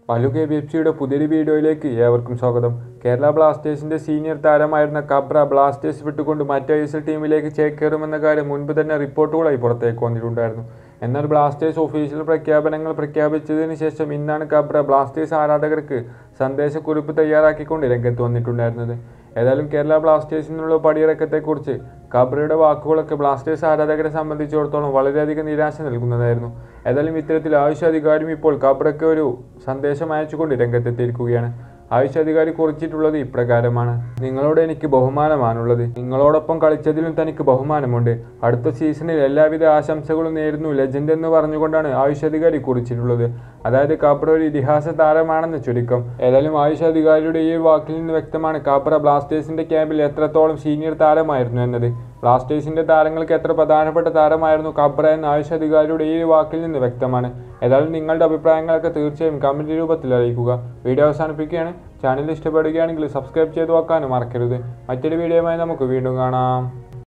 പലു K B F സിയുടെ പുതിയൊരു വീഡിയോയിലേക്ക് ഏവർക്കും സ്വാഗതം കേരള ബ്ലാസ്റ്റേഴ്സിന്റെ സീനിയർ താരമായിരുന്ന കബ്ര ബ്ലാസ്റ്റേഴ്സ് വിട്ടുകൊണ്ട് മറ്റ് ഐ എസ് എൽ ടീമിലേക്ക് ചേക്കേറുമെന്ന കാര്യം മുൻപ് തന്നെ റിപ്പോർട്ടുകളായി പുറത്തേക്ക് വന്നിട്ടുണ്ടായിരുന്നു എന്നാൽ ബ്ലാസ്റ്റേഴ്സ് ഒഫീഷ്യൽ പ്രഖ്യാപനങ്ങൾ പ്രഖ്യാപിച്ചതിന് ശേഷം ഇന്നാണ് കബ്ര ബ്ലാസ്റ്റേഴ്സ് ആരാധകർക്ക് സന്ദേശക്കുറിപ്പ് തയ്യാറാക്കിക്കൊണ്ട് രംഗത്ത് വന്നിട്ടുണ്ടായിരുന്നത് ഏതായാലും കേരള ബ്ലാസ്റ്റേഴ്സിൽ നിന്നുള്ള പടിയിറക്കത്തെക്കുറിച്ച് കബ്രയുടെ വാക്കുകളൊക്കെ ബ്ലാസ്റ്റേഴ്സ് ആരാധകരെ സംബന്ധിച്ചിടത്തോളം വളരെയധികം നിരാശ നൽകുന്നതായിരുന്നു ഏതായാലും ഇത്തരത്തിൽ ആയുഷ് അധികാരിയും ഇപ്പോൾ കബ്രയ്ക്ക് ഒരു സന്ദേശം അയച്ചുകൊണ്ട് രംഗത്തെത്തിയിരിക്കുകയാണ് ആയുഷ് അധികാരി കുറിച്ചിട്ടുള്ളത് ഇപ്രകാരമാണ് നിങ്ങളോട് എനിക്ക് ബഹുമാനമാണുള്ളത് നിങ്ങളോടൊപ്പം കളിച്ചതിലും തനിക്ക് ബഹുമാനമുണ്ട് അടുത്ത സീസണിൽ എല്ലാവിധ ആശംസകളും നേരുന്നു ലെജൻഡ് എന്ന് പറഞ്ഞുകൊണ്ടാണ് ആയുഷ് അധികാരി കുറിച്ചിട്ടുള്ളത് അതായത് കാപ്ര ഒരു ഇതിഹാസ താരമാണെന്ന് ചുരുക്കം ഏതായാലും ആയുഷ് അധികാരിയുടെ ഈ വാക്കിൽ നിന്ന് വ്യക്തമാണ് കാപ്ര ബ്ലാസ്റ്റേഴ്സിന്റെ ക്യാമ്പിൽ എത്രത്തോളം സീനിയർ താരമായിരുന്നു എന്നത് ബ്ലാസ്റ്റേഴ്സിന്റെ താരങ്ങൾക്ക് എത്ര പ്രധാനപ്പെട്ട താരമായിരുന്നു കബ്ര എന്ന ആയുഷ് അധികാരിയുടെ ഈ വാക്കിൽ നിന്ന് വ്യക്തമാണ് ഏതായാലും നിങ്ങളുടെ അഭിപ്രായങ്ങളൊക്കെ തീർച്ചയായും കമന്റ് രൂപത്തിൽ അറിയിക്കുക വീഡിയോ അവസാനിപ്പിക്കുകയാണ് ചാനൽ ഇഷ്ടപ്പെടുകയാണെങ്കിൽ സബ്സ്ക്രൈബ് ചെയ്ത് വെക്കാനും മറക്കരുത് മറ്റൊരു വീഡിയോയുമായി നമുക്ക് വീണ്ടും കാണാം